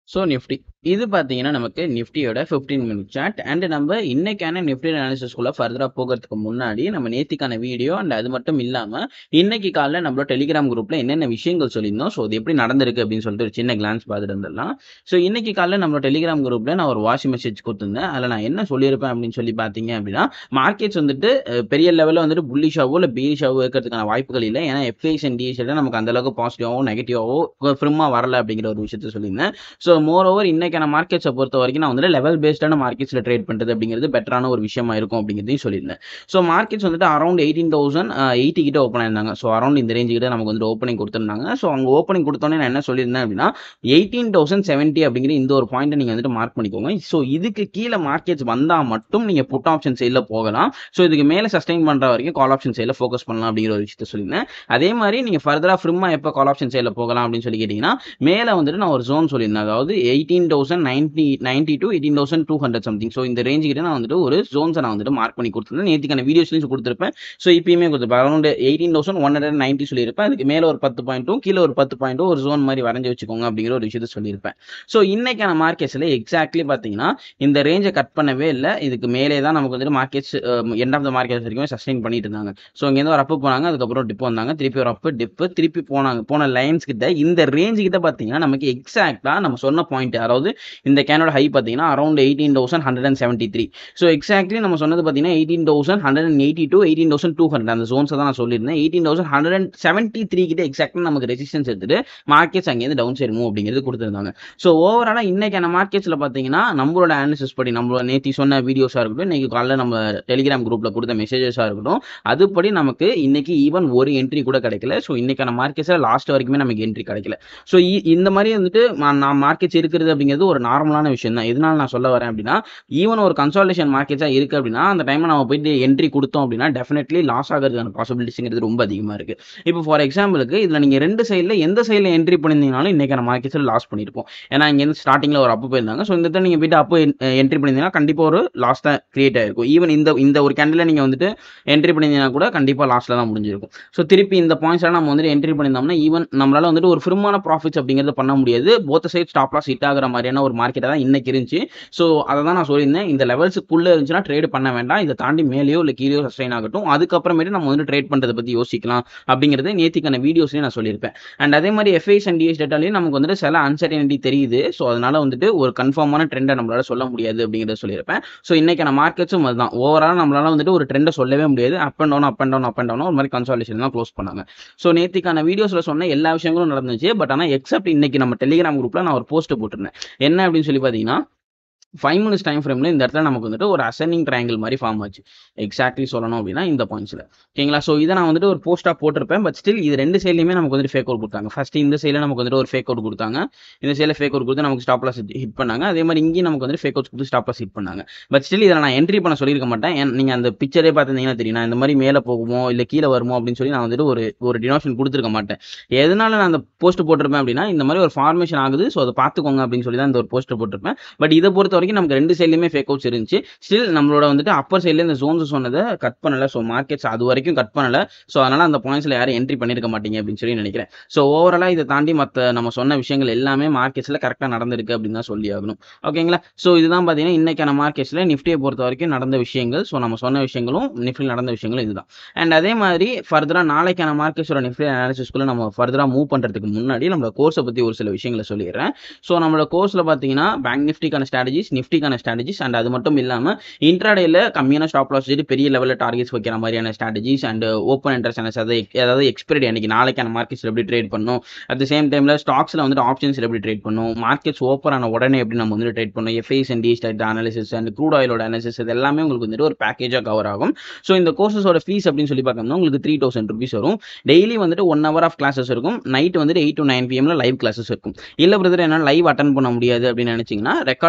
so Nifty இது பார்த்தீங்கன்னா நமக்கு நிஃப்டியோட ஃபிஃப்டீன் மினிட் சார்ட் அண்ட் நம்ம இன்னைக்கான நிஃப்டி அனாலிசிஸ்குள்ள ஃபர்தராக போகிறதுக்கு முன்னாடி நம்ம நேத்திக்கான வீடியோ அண்ட் அது மட்டும் இல்லாமல் இன்னைக்கு காலைல நம்மளோட டெலிகிராம் குரூப்ல என்னென்ன விஷயங்கள் சொல்லியிருந்தோம் ஸோ அது எப்படி நடந்திருக்கு அப்படின்னு சொல்லிட்டு ஒரு சின்ன கிளான்ஸ் பார்த்துட்டு வந்துடலாம் ஸோ இன்னைக்கு காலைல நம்மளோட டெலிகிராம் குரூப்ல நான் ஒரு வாட்ச் மெசேஜ் கொடுத்துருந்தேன் அதில் நான் என்ன சொல்லியிருப்பேன் அப்படின்னு சொல்லி பார்த்தீங்க அப்படின்னா மார்க்கெட்ஸ் வந்துட்டு அஹ், பெரிய லெவலில் வந்துட்டு புல்லிஷாவோ இல்லை பீரிஷாவோ இருக்கிறதுக்கான வாய்ப்புகள் இல்லை ஏன்னா எஃப்ஐஸ் அண்ட் டிஎஸ் நமக்கு அந்த அளவுக்கு பாசிட்டிவாவோ நெகட்டிவாவோ ஃப்ரிம்மா வரல அப்படிங்கிற ஒரு விஷயத்த சொல்லியிருந்தேன் ஸோ மோர் ஓவர் இன்னைக்கான மார்க்கெட்ஸை பொறுத்த வரைக்கும் நான் வந்துட்டு லெவல் பேஸ்டான மார்க்கெட்ஸில் ட்ரேட் பண்ணுறது அப்படிங்கிறது பெட்டரான ஒரு விஷயமா இருக்கும் அப்படிங்கிறதையும் சொல்லியிருந்தேன் ஸோ மார்க்கெட்ஸ் வந்துட்டு அரௌண்ட் எயிட்டீன் தௌசண்ட் எயிட்டி கிட்ட ஓப்பன் ஆயிருந்தாங்க ஸோ அரௌண்ட் இந்த ரேஞ்சு கிட்ட நமக்கு வந்துட்டு ஓப்பனிங் கொடுத்துருந்தாங்க ஸோ அங்கே ஓப்பனிங் கொடுத்தோன்னே நான் என்ன சொல்லியிருந்தேன் அப்படின்னா எயிட்டீன் தௌசண்ட் செவன்ட்டி அப்படிங்கிற இந்த ஒரு பாயிண்ட்டை நீங்கள் வந்துட்டு மார்க் பண்ணிக்கோங்க ஸோ இதுக்கு கீழே மார்க்கெட்ஸ் வந்தால் மட்டும் நீங்கள் புட் ஆப்ஷன் சைடில் போகலாம் ஸோ இதுக்கு மேலே சஸ்டைன் பண்ணுற வரைக்கும் கால் ஆப்ஷன் சைடில் ஃபோக்கஸ் பண்ணலாம் அப்படிங்கிற ஒரு விஷயத்த சொல்லியிருந்தேன் அதே மாதிரி நீங்கள் ஃபர்தராக ஃப்ரிம்மா எப்போ கால் ஆப்ஷன் சைடில் போகலாம் அப்படின்னு சொல்லி கேட்டிங்கன்னா மேலே வந்துட்டு நான் ஒரு ஜோன் சொல்லியிருந்தேன் அதாவது eighteen thousand ninety ninety to eighteen thousand two hundred something so இந்த ரேஞ்சு கிட்ட நான் வந்துட்டு ஒரு ஜோன்ஸை நான் வந்துட்டு மார்க் பண்ணி கொடுத்துருந்தேன் நேற்றுக்கான வீடியோஸ்லையும் கொடுத்துருப்பேன் ஸோ இப்பயுமே கொடுத்துருப்பேன் around eighteen thousand one hundred ninety சொல்லியிருப்பேன் அதுக்கு மேலே ஒரு பத்து பாயிண்ட்டும் கீழே ஒரு பத்து பாயிண்ட்டும் ஒரு ஜோன் மாதிரி வரைஞ்சி வச்சுக்கோங்க அப்படிங்கிற ஒரு விஷயத்த சொல்லியிருப்பேன் ஸோ இன்னைக்கான மார்க்கெட்ஸில் எக்ஸாக்ட்லி பார்த்தீங்கன்னா இந்த ரேஞ்சை கட் பண்ணவே இல்லை இதுக்கு மேலே தான் நமக்கு வந்துட்டு markets end of the markets வரைக்கும் சஸ்டெயின் பண்ணிட்டு இருந்தாங்க ஸோ இங்கேருந்து ஒரு அப்பு போனாங்க அதுக்கப்புறம் டிப் வந்தாங்க திருப்பி ஒரு அப்பு டிப்பு திருப்பி போனாங்க போன லைன்ஸ் கிட்ட இந்த ரேஞ்ச் கிட்ட பார்த்தீங்கன்னா நமக்கு எக்ஸாக்டாக நம்ம சொன்ன பாயிண்ட் அதாவது இந்த கேனோட ஹை பார்த்தீங்கன்னா around eighteen thousand hundred and seventy three so exactly நம்ம சொன்னது பார்த்தீங்கன்னா eighteen thousand hundred and eighty two eighteen thousand two hundred அந்த ஜோன்ஸை தான் நான் சொல்லியிருந்தேன் eighteen thousand hundred and seventy three கிட்ட எக்ஸாக்டாக நமக்கு ரெசிஸ்டன்ஸ் எடுத்துட்டு மார்க்கெட்ஸ் அங்கேருந்து டவுன் சைடு மூவ் அப்படிங்கிறது கொடுத்துருந்தாங்க ஸோ ஓவராலாக இன்னைக்கான மார்க்கெட்ஸில் பார்த்தீங்கன்னா நம்மளோட அனாலிசிஸ் படி நம்மளோட நேத்தி சொன்ன வீடியோஸாக இருக்கட்டும் இன்னைக்கு காலைல நம்ம டெலிகிராம் குரூப்பில் கொடுத்த மெசேஜஸாக இருக்கட்டும் அதுபடி நமக்கு இன்னைக்கு ஈவன் ஒரு என்ட்ரி கூட கிடைக்கல ஸோ இன்னைக்கான மார்க்கெட்ஸில் லாஸ்ட் வரைக்குமே நமக்கு என்ட்ரி கிடைக்கல ஸோ இந்த மாதிரி வந்துட்டு மா- நான் மார்க்கெட்ஸ் இருக்கிறது அப்படிங்கிறது ஒரு நார்மலான விஷயம் தான் எதனால நான் சொல்ல வரேன் அப்படின்னா ஈவன் ஒரு கன்சால்டேஷன் மார்க்கெட்ஸாக இருக்குது அப்படின்னா அந்த டைமில் நம்ம போயிட்டு என்ட்ரி கொடுத்தோம் அப்படின்னா டெஃபினெட்லி லாஸ் ஆகிறதுக்கான பாசிபிலிட்டிஸ்ங்கிறது ரொம்ப அதிகமாக இருக்குது இப்போ ஃபார் எக்ஸாம்பிளுக்கு இதில் நீங்கள் ரெண்டு சைடில் எந்த சைடில் என்ட்ரி பண்ணியிருந்தீங்கனாலும் இன்றைக்கான மார்க்கெட்ஸில் லாஸ் பண்ணியிருப்போம் ஏன்னா இங்கேருந்து ஸ்டார்டிங்கில் ஒரு அப்பு போயிருந்தாங்க ஸோ இந்த இடத்துல நீங்கள் போயிட்டு அப்போ என்ட்ரி பண்ணியிருந்தீங்கன்னா கண்டிப்பாக ஒரு லாஸ் தான் கிரியேட் ஆயிருக்கும் ஈவன் இந்த இந்த ஒரு கேண்டில் நீங்கள் வந்துட்டு என்ட்ரி பண்ணியிருந்தீங்கன்னா கூட கண்டிப்பாக லாஸில் தான் முடிஞ்சிருக்கும் ஸோ திருப்பி இந்த பாயிண்ட்ஸ்லாம் நம்ம வந்துட்டு என்ட்ரி பண்ணியிருந்தோம்னா ஈவன் நம்மளால வந்துட்டு ஒரு ஃபிருமான ப்ராஃபிட்ஸ் அப்படிங்கிறத பண்ண முடியாது both side stop loss hit ஆகிற மாதிரியான ஒரு மார்க்கெட்டாக தான் இன்னைக்கு இருந்துச்சு ஸோ அதை தான் நான் சொல்லியிருந்தேன் இந்த லெவல்ஸுக்குள்ளே இருந்துச்சுன்னா ட்ரேட் பண்ண வேண்டாம் இதை தாண்டி மேலேயோ இல்லை கீழேயோ சஸ்டைன் ஆகட்டும் அதுக்கப்புறமேட்டு நம்ம வந்து ட்ரேட் பண்ணுறதை பற்றி யோசிக்கலாம் அப்படிங்கிறது நேத்திக்கான வீடியோஸ்லேயும் நான் சொல்லியிருப்பேன் அண்ட் அதே மாதிரி எஃப்ஐஸ் அண்ட் டிஎஸ் டேட்டாலையும் நமக்கு வந்துட்டு சில அன்சர்டனிட்டி தெரியுது ஸோ அதனால வந்துட்டு ஒரு கன்ஃபார்மான ட்ரெண்டை நம்மளால சொல்ல முடியாது அப்படிங்கிறத சொல்லியிருப்பேன் ஸோ இன்னைக்கான மார்க்கெட்ஸும் அதுதான் ஓவரால் நம்மளால வந்துட்டு ஒரு ட்ரெண்டை சொல்லவே முடியாது up and down up and down up and down ஒரு மாதிரி கன்சாலேஷன் தான் க்ளோஸ் பண்ணாங்க ஸோ நேத்திக்கான வீடியோஸில் சொன்ன எல்லா விஷயங்களும் நடந்துச்சு பட் ஆனால் எக்ஸப்ட் இன்னைக்கு நம்ம டெலிகிராம் குரூப்பில் நான் ஒரு போஸ்ட் போட்டிருந்தேன் என்ன அப்படின்னு சொல்லி பார்த்தீங்கன்னா ஃபைவ் மினிட்ஸ் டைம் ஃப்ரேமில் இந்த இடத்துல நமக்கு வந்துட்டு ஒரு அசெண்டிங் ட்ரையாங்கிள் மாதிரி ஃபார்ம் ஆச்சு எக்ஸாக்ட்லி சொல்லணும் அப்படின்னா இந்த பாயிண்ட்ஸில் ஓகேங்களா ஸோ இதை நான் வந்துட்டு ஒரு போஸ்ட்டாக போட்டிருப்பேன் பட் ஸ்டில் இது ரெண்டு சைட்லையுமே நமக்கு வந்துட்டு ஃபேக் அவுட் கொடுத்தாங்க ஃபர்ஸ்ட் இந்த சைடில் நமக்கு வந்துட்டு ஒரு ஃபேக் அவுட் கொடுத்தாங்க இந்த சைடில் ஃபேக் அவுட் கொடுத்து நமக்கு ஸ்டாப் லாஸ் ஹிட் பண்ணாங்க அதே மாதிரி இங்கேயும் நமக்கு வந்து ஃபேக் அவுட் கொடுத்து ஸ்டாப் லாஸ் ஹிட் பண்ணாங்க பட் ஸ்டில் இதில் நான் என்ட்ரி பண்ண சொல்லியிருக்க மாட்டேன் ஏன் நீங்கள் அந்த பிக்சரே பார்த்துருந்தீங்கன்னா தெரியும் நான் இந்த மாதிரி மேலே போகுமோ இல்லை கீழே வருமோ அப்படின்னு சொல்லி நான் வந்துட்டு ஒரு ஒரு டினோஷன் கொடுத்துருக்க மாட்டேன் எதனால நான் அந்த போஸ்ட் போட்டிருப்பேன் அப்படின்னா இந்த மாதிரி ஒரு ஃபார்மேஷன் ஆகுது ஸோ அதை பார்த்துக்கோங்க அப்படின்னு சொல்லி தான் இந்த ஒரு போஸ்ட் போட்டிருப்பேன் பட் இதை பொறுத்த வரைக்கும் நமக்கு ரெண்டு சைட்லையுமே ஃபேக் அவுட்ஸ் இருந்துச்சு ஸ்டில் நம்மளோட வந்துட்டு அப்பர் சைடில் இந்த ஜோன்ஸ் சொன்னதை கட் பண்ணல ஸோ மார்க்கெட்ஸ் அது வரைக்கும் கட் பண்ணல ஸோ அதனால அந்த பாயிண்ட்ஸில் யாரும் என்ட்ரி பண்ணியிருக்க மாட்டீங்க அப்படின்னு சொல்லி நினைக்கிறேன் ஸோ ஓவராலாக இதை தாண்டி மற்ற நம்ம சொன்ன விஷயங்கள் எல்லாமே மார்க்கெட்ஸில் கரெக்டாக நடந்திருக்கு அப்படின்னு தான் சொல்லி ஆகணும் ஓகேங்களா ஸோ இதுதான் பார்த்தீங்கன்னா இன்னைக்கான மார்க்கெட்ஸில் நிஃப்டியை பொறுத்த வரைக்கும் நடந்த விஷயங்கள் ஸோ நம்ம சொன்ன விஷயங்களும் நிஃப்டியில் நடந்த விஷயங்களும் இதுதான் அண்ட் அதே மாதிரி ஃபர்தராக நாளைக்கான மார்க்கெட்ஸோட நிஃப்டி அனாலிசிஸ்க்குள்ள நம்ம ஃபர்தராக மூவ் பண்ணுறதுக்கு முன்னாடி நம்மளோட கோர்ஸை பற்றி ஒரு சில விஷயங்களை சொல்லிடுறேன் ஸோ நம்மளோட கோர்ஸில் பார்த்தீங்கன்னா பேங்க் நிஃப்டிக்கான ஸ்ட்ராட்டஜிஸ் நிஃப்டிக்கான ஸ்ட்ராட்டஜிஸ் அண்ட் அது மட்டும் இல்லாமல் இன்ட்ராடேல கம்மியான ஸ்டாப் லாஸ் வச்சுட்டு பெரிய லெவலில் டார்கெட்ஸ் வைக்கிற மாதிரியான ஸ்ட்ராட்டஜிஸ் அண்ட் ஓப்பன் இன்ட்ரெஸ்ட் அதாவது அதாவது எக்ஸ்பைரி அன்னைக்கு நாளைக்கான மார்க்கெட்ஸில் எப்படி ட்ரேட் பண்ணும் அட் த சேம் டைமில் ஸ்டாக்ஸில் வந்துட்டு ஆப்ஷன்ஸில் எப்படி ட்ரேட் பண்ணும் மார்க்கெட்ஸ் ஓப்பன் ஆன உடனே எப்படி நம்ம வந்து ட்ரேட் பண்ணும் எஃப்ஐஸ் அண்ட் டிஸ்டாட் அனாலிசிஸ் அண்ட் க்ரூட் ஆயிலோட அனாலிசிஸ் இது எல்லாமே உங்களுக்கு வந்துட்டு ஒரு பேக்கேஜாக கவர் ஆகும் ஸோ இந்த கோர்சஸோட ஃபீஸ் அப்படின்னு சொல்லி பார்க்கணும்னா உங்களுக்கு த்ரீ தௌசண்ட் ருபீஸ் வரும் டெய்லி வந்துட்டு ஒன் ஹவர் ஆஃப் கிளாஸஸ் இருக்கும் நைட் வந்துட்டு எயிட் டு நைன் பிஎம்ல லைவ் கிளாஸஸ் இருக்கும் இல்லை பிரதர் என்னால் லைவ் அட்டன் பண்ண முடியாது அப்படின்னு நினைச்சீங்கன்னா ரெக்கார்டு செஷன்ஸ்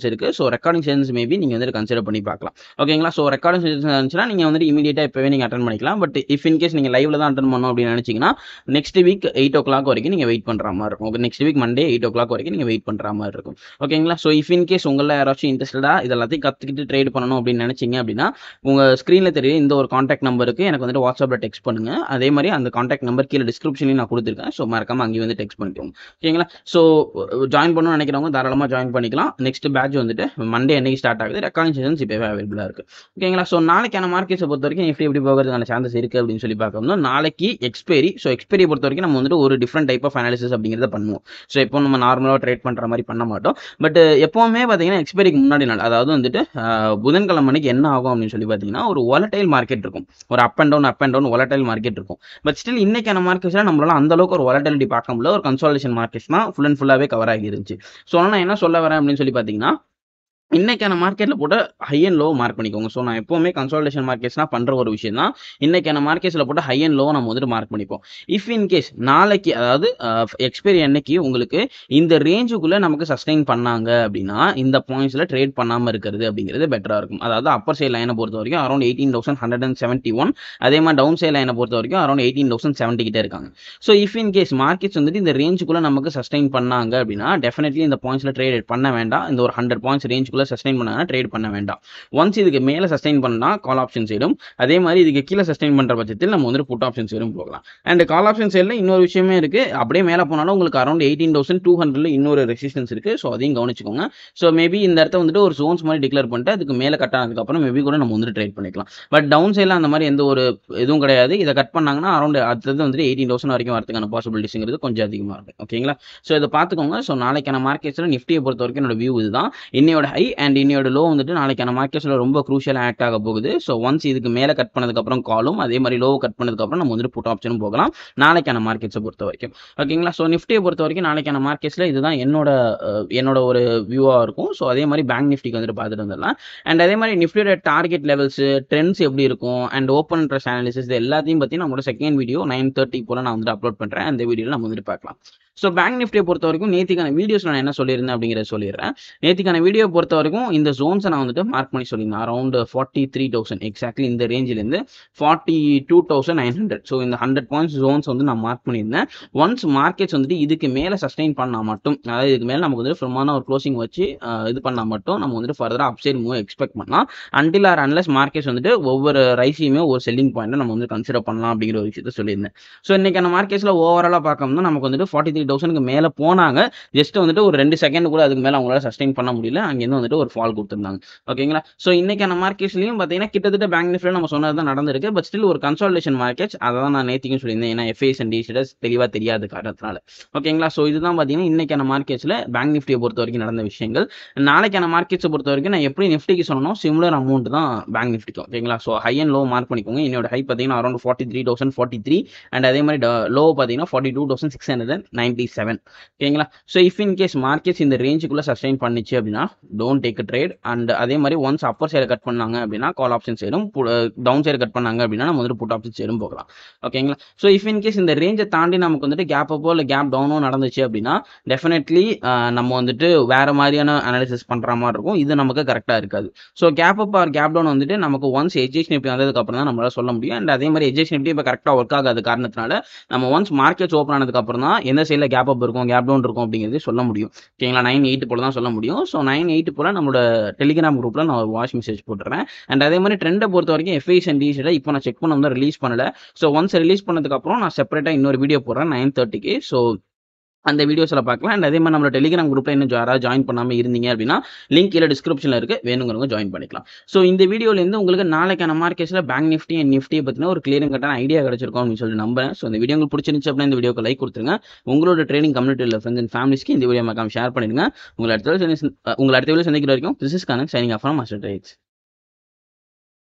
செஷன்ஸ் இருக்கு ஸோ ரெக்கார்டிங் செஷன்ஸ் மேபி நீங்கள் வந்துட்டு கன்சிடர் பண்ணி பார்க்கலாம் ஓகேங்களா ஸோ ரெக்கார்டிங் செஷன்ஸ் இருந்துச்சுன்னா நீங்கள் வந்துட்டு இமீடியட்டாக இப்போவே நீங்கள் அட்டன் பண்ணிக்கலாம் பட் இஃப் இன்கேஸ் நீங்கள் லைவ்ல தான் அட்டன் பண்ணணும் அப்படின்னு நினச்சிங்கன்னா next week eight o'clock வரைக்கும் நீங்கள் வெயிட் பண்ணுற மாதிரி இருக்கும் okay next week Monday eight o'clock வரைக்கும் நீங்கள் வெயிட் பண்ணுற மாதிரி இருக்கும் ஓகேங்களா ஸோ இஃப் இன்கேஸ் உங்களில் யாராச்சும் இன்ட்ரெஸ்டடாக இது எல்லாத்தையும் கற்றுக்கிட்டு ட்ரேட் பண்ணணும் அப்படின்னு நினச்சிங்க அப்படின்னா உங்கள் ஸ்க்ரீனில் தெரிய இந்த ஒரு காண்டாக்ட் நம்பருக்கு எனக்கு வந்துட்டு வாட்ஸ்அப்பில் டெக்ஸ்ட் பண்ணுங்க அதே மாதிரி அந்த காண்டாக்ட் நம்பர் கீழே டிஸ்கிரிப்ஷன்லையும் நான் கொடுத்துருக்கேன் ஸோ மறக்காம அங்கேயும் வந்து டெக்ஸ்ட் பண்ணிக்கோங்க ஓகேங்களா ஸோ ஜாயின் பண்ணணும்னு நினைக்கிறவங்க தாராளமாக ஜாயின் பண்ணிக்கலாம் நெக்ஸ்ட் பேட்ச் வந்துட்டு மண்டே என்னைக்கு ஸ்டார்ட் ஆகுது ரெக்கார்டிங் செஷன்ஸ் இப்போவே அவைலபிளாக இருக்குது ஓகேங்களா ஸோ நாளைக்கான மார்க்கெட்ஸை பொறுத்த வரைக்கும் நிஃப்டி எப்படி போகிறதுக்கான சான்சஸ் இருக்குது அப்படின்னு சொல்லி பார்க்கணும் நாளைக்கு எக்ஸ்பைரி ஸோ எக்ஸ்பைரியை பொறுத்த வரைக்கும் நம்ம வந்துட்டு ஒரு டிஃப்ரெண்ட் டைப் ஆஃப் அனாலிசிஸ் அப்படிங்கிறத பண்ணுவோம் ஸோ எப்போ நம்ம நார்மலாக ட்ரேட் பண்ணுற மாதிரி பண்ண மாட்டோம் பட் எப்போவுமே பார்த்தீங்கன்னா எக்ஸ்பைரிக்கு முன்னாடி நாள் அதாவது வந்துட்டு ஆஹ், புதன்கிழமை அன்னைக்கு என்ன ஆகும் அப்படின்னு சொல்லி பார்த்தீங்கன்னா ஒரு volatile மார்க்கெட் இருக்கும் ஒரு up and down up and down volatile market இருக்கும் பட் ஸ்டில் இன்னைக்கான மார்க்கெட்ஸில் நம்மளால அந்த அளவுக்கு ஒரு volatility பார்க்க முடியல ஒரு கன்சாலேஷன் மார்க்கெட்ஸ் தான் ஃபுல் அண்ட் ஃபுல்லாகவே கவர் ஆகி இருந்துச்சு ஸோ நான் என்ன சொல்ல வரேன் அப்படின்னு சொல்லி பார்த்தீங்கன்னா இன்னைக்கான மார்க்கெட்டில் போட்டு ஹை அண்ட் லோ மார்க் பண்ணிக்கோங்க ஸோ நான் எப்போவுமே கன்சால்டேஷன் மார்க்கெட்ஸ்னால் பண்ணுற ஒரு விஷயம் தான் இன்னைக்கான மார்க்கெட்ஸில் போட்டு ஹை அண்ட் லோ நம்ம வந்துட்டு மார்க் பண்ணிப்போம் இஃப் இன் கேஸ் நாளைக்கு அதாவது எக்ஸ்பைரி அன்னைக்கு உங்களுக்கு இந்த ரேஞ்சுக்குள்ளே நமக்கு சஸ்டெயின் பண்ணாங்க அப்படின்னா இந்த பாயிண்ட்ஸில் ட்ரேட் பண்ணாமல் இருக்கிறது அப்படிங்கிறது பெட்டராக இருக்கும் அதாவது அப்பர் சைட் லைனை பொறுத்த வரைக்கும் around eighteen thousand hundred and seventy one அதே மாதிரி டவுன் சைட் லைனை பொறுத்த வரைக்கும் அரௌண்ட் எயிட்டீன் தௌசண்ட் செவன்ட்டி கிட்டே இருக்காங்க so if in case markets வந்துட்டு இந்த ரேஞ்சுக்குள்ளே நமக்கு சஸ்டெயின் பண்ணாங்க அப்படின்னா டெஃபினெட்லி இந்த பாயிண்ட்ஸில் ட்ரேட் பண்ண வேண்டாம் இந்த ஒரு ஹண்ட்ரட் பாயிண்ட்ஸ் ரேஞ்சுக்குள்ளே சஸ்டெயின் பண்ணாங்கன்னா ட்ரேட் பண்ண வேண்டாம் ஒன்ஸ் இதுக்கு மேலே சஸ்டெயின் பண்ணால் கால் ஆப்ஷன் சைடும் அதே மாதிரி இதுக்கு கீழே சஸ்டெயின் பண்ணுற பட்சத்தில் நம்ம வந்து புட் ஆப்ஷன் சைடும் போகலாம் அண்ட் கால் ஆப்ஷன் சைடில் இன்னொரு விஷயமே இருக்குது அப்படியே மேலே போனாலும் உங்களுக்கு அரௌண்ட் எயிட்டீன் தௌசண்ட் டூ ஹண்ட்ரட்ல இன்னொரு ரெசிஸ்டன்ஸ் இருக்குது ஸோ அதையும் கவனிச்சுக்கோங்க ஸோ மேபி இந்த இடத்த வந்துட்டு ஒரு ஜோன்ஸ் மாதிரி டிக்ளேர் பண்ணிட்டு அதுக்கு மேலே கட் ஆனதுக்கப்புறம் மேபி கூட நம்ம வந்துட்டு ட்ரேட் பண்ணிக்கலாம் பட் டவுன் சைடில் அந்த மாதிரி எந்த ஒரு இதுவும் கிடையாது இதை கட் பண்ணாங்கன்னா அரௌண்ட் அடுத்தது வந்துட்டு எயிட்டீன் தௌசண்ட் வரைக்கும் வரதுக்கான பாசிபிலிட்டிஸ்ங்கிறது கொஞ்சம் அதிகமாக இருக்கும் ஓகேங்களா ஸோ இதை பார்த்துக்கோங்க ஸோ நாளைக்கான மார்க்கெட்ஸில் நிஃப்டியை பொறுத்த வரைக்கும் என்னோட வியூ இதுதான் இன்னையோட ஹை அண்ட் இன்னையோட லோ வந்துட்டு நாளைக்கான மார்க்கெட்ஸில் ரொம்ப க்ரூஷியல் ஆக்ட் ஆக போகுது ஸோ ஒன்ஸ் இதுக்கு மேலே கட் பண்ணதுக்கப்புறம் காலும் அதே மாதிரி லோ கட் பண்ணதுக்கப்புறம் நம்ம வந்துட்டு புட் ஆப்ஷனும் போகலாம் நாளைக்கான மார்க்கெட்ஸை பொறுத்த வரைக்கும் ஓகேங்களா ஸோ நிஃப்டியை பொறுத்த வரைக்கும் நாளைக்கான மார்க்கெட்ஸில் இதுதான் என்னோட அஹ், என்னோட ஒரு வியூவாக இருக்கும் ஸோ அதே மாதிரி பேங்க் நிஃப்டிக்கு வந்துட்டு பார்த்துட்டு வந்துடலாம் அண்ட் அதே மாதிரி நிஃப்டியோட டார்கெட் லெவல்ஸ் ட்ரெண்ட்ஸ் எப்படி இருக்கும் அண்ட் ஓப்பன் இன்ட்ரெஸ்ட் அனாலிசிஸ் இது எல்லாத்தையும் பற்றி நம்மளோட செகண்ட் வீடியோ நைன் தேர்ட்டி போல் நான் வந்துட்டு அப்லோட் பண்ணுறேன் அந்த வீடியோவில் நம்ம வந்துட்டு பார்க்கலாம் ஸோ பேங்க் நிஃப்டியை பொறுத்த வரைக்கும் நேத்திக்கான வீடியோஸ் நான் என்ன சொல்லியிருந்தேன் அப்படிங்கிறத சொல்லிடுறேன் நேத்திக்கான வீடியோ பொறுத்த வரைக்கும் இந்த ஜோன்ஸை நான் வந்துட்டு மார்க் பண்ணி சொல்லியிருந்தேன் around forty three thousand exactly இந்த ரேஞ்சிலேருந்து forty two thousand nine hundred so இந்த ஹண்ட்ரட் பாயிண்ட்ஸ் ஜோன்ஸ் வந்து நான் மார்க் பண்ணியிருந்தேன் ஒன்ஸ் மார்க்கெட்ஸ் வந்துட்டு இதுக்கு மேலே சஸ்டெயின் பண்ணால் மட்டும் அதாவது இதுக்கு மேலே நமக்கு வந்து ஃபிரமான ஒரு க்ளோசிங் வச்சு அஹ், இது பண்ணால் மட்டும் நம்ம வந்துட்டு ஃபர்தராக அப்சைட் மூவ் எக்ஸ்பெக்ட் பண்ணலாம் அன்டில் ஆர் அன்லஸ் மார்க்கெட்ஸ் வந்துட்டு ஒவ்வொரு ரைஸையுமே ஒரு செல்லிங் பாயிண்ட்டை நம்ம வந்து கன்சிடர் பண்ணலாம் அப்படிங்கிற ஒரு விஷயத்த சொல்லியிருந்தேன் ஸோ இன்னைக்கான மார்க்கெட்ஸில் ஓவராலாக பார்க்கணும்னா நமக்கு வந்துட்டு ஃபார்ட்டி த்ரீ தௌசண்ட்க்கு மேலே போனாங்க ஜஸ்ட் வந்துட்டு ஒரு ரெண்டு செகண்ட் கூட அதுக்கு மேலே அவங்களால சஸ்டெயின் பண்ண முடியல அங்கேருந்து வந்துட்டு ஒரு ஃபால் கொடுத்துருந்தாங்க ஓகேங்களா ஸோ இன்னைக்கான மார்க்கெட்ஸ்லையும் பார்த்தீங்கன்னா கிட்டத்தட்ட பேங்க் நிஃப்டியில் நம்ம சொன்னது தான் நடந்திருக்கு பட் ஸ்டில் ஒரு கன்சால்டேஷன் மார்க்கெட்ஸ் அதை தான் நான் நேத்திக்கும் சொல்லியிருந்தேன் ஏன்னா எஃப்ஐஎஸ் அண்ட் டிசிடஸ் தெளிவாக தெரியாத காரணத்தினால ஓகேங்களா ஸோ இதுதான் பார்த்தீங்கன்னா இன்னைக்கான மார்க்கெட்ஸில் பேங்க் நிஃப்டியை பொறுத்த வரைக்கும் நடந்த விஷயங்கள் நாளைக்கான மார்க்கெட்ஸை பொறுத்த வரைக்கும் நான் எப்படி நிஃப்டிக்கு சொன்னோம் சிமிலர் அமௌண்ட் தான் பேங்க் நிஃப்டிக்கும் ஓகேங்களா so high and low mark பண்ணிக்கோங்க என்னோட ஹை பார்த்தீங்கன்னா around forty three thousand forty three and அதே மாதிரி லோ பார்த்தீங்கன்னா forty two thousand six hundred and ninety seven ஓகேங்களா so if in case markets இந்த ரேஞ்சுக்குள்ளே சஸ்டைன் பண்ணிச்சு அப்படின்னா டோன்ட் டேக் ட்ரேட் அண்ட் அதே மாதிரி ஒன்ஸ் அப்பர் சைடு கட் பண்ணாங்க அப்படின்னா கால் ஆப்ஷன் சைடும் டவுன் சைடு கட் பண்ணாங்க அப்படின்னா நம்ம வந்துட்டு புட் ஆப்ஷன் சைடும் போகலாம் ஓகேங்களா ஸோ இஃப் இன் கேஸ் இந்த ரேஞ்சை தாண்டி நமக்கு வந்துட்டு கேப் அப்போ இல்லை கேப் டவுனோ நடந்துச்சு அப்படின்னா டெஃபினெட்லி நம்ம வந்துட்டு வேற மாதிரியான அனாலிசிஸ் பண்ணுற மாதிரி இருக்கும் இது நமக்கு கரெக்டாக இருக்காது so gap up or gap down வந்துட்டு நமக்கு ஒன்ஸ் எஜ்ஜேஷன் நிஃப்டி வந்ததுக்கு அப்புறம் தான் நம்மளால சொல்ல முடியும் அண்ட் அதே மாதிரி எஜ்ஜேஷன் நிஃப்டி இப்போ கரெக்டாக ஒர்க் ஆகாத காரணத்தினால நம்ம ஒன்ஸ் மார்க்கெட்ஸ் ஓப்பன் ஆனதுக்கு அப்புறம் தான் எந்த சைடில் கேப் அப் இருக்கும் கேப் டவுன் இருக்கும் அப்படிங்கிறது சொல்ல முடியும் ஓகேங்களா நைன் எயிட் போல தான் சொல்ல முடியும் ஸோ நைன் எயிட் போல நம்மளோட டெலிகிராம் குரூப்பில் நான் ஒரு வாய்ஸ் மெசேஜ் போட்டுறேன் அண்ட் அதே மாதிரி ட்ரெண்டை பொறுத்த வரைக்கும் எஃப்ஐஸ் அண்ட் டிஷர்ட்டை இப்போ நான் செக் பண்ண வந்து ரிலீஸ் பண்ணல ஸோ ஒன்ஸ் ரிலீஸ் பண்ணதுக்கப்புறம் நான் செப்பரேட்டாக இன்னொரு வீடியோ போடுறேன் நைன் தேர்ட்டிக்கு ஸோ அந்த வீடியோஸில் பார்க்கலாம் அண்ட் அதே மாதிரி நம்மளோட டெலிகிராம் குரூப்பில் இன்னும் யாராவது ஜாயின் பண்ணாமல் இருந்தீங்க அப்படின்னா லிங்க் கீழே டிஸ்கிரிப்ஷனில் இருக்குது வேணுங்கிறவங்க ஜாயின் பண்ணிக்கலாம் ஸோ இந்த வீடியோலேருந்து உங்களுக்கு நாளைக்கான மார்க்கெட்ஸில் பேங்க் நிஃப்டி அண்ட் நிஃப்டியை பற்றின ஒரு கிளியரிங் கட்டான ஐடியா கிடச்சிருக்கும் அப்படின்னு சொல்லி நம்புறேன் ஸோ இந்த வீடியோ உங்களுக்கு பிடிச்சிருந்துச்சு அப்படின்னா இந்த வீடியோக்கு லைக் கொடுத்துருங்க உங்களோட ட்ரேடிங் கம்யூனிட்டியில் ஃப்ரெண்ட்ஸ் அண்ட் ஃபேமிலிஸ்க்கு இந்த வீடியோ மறக்காம ஷேர் பண்ணிடுங்க உங்களை அடுத்த வீடியோ சந்தி- உங்களை அடுத்த வீடியோ சந்திக்கிற வரைக்கும் this is connect signing off master trades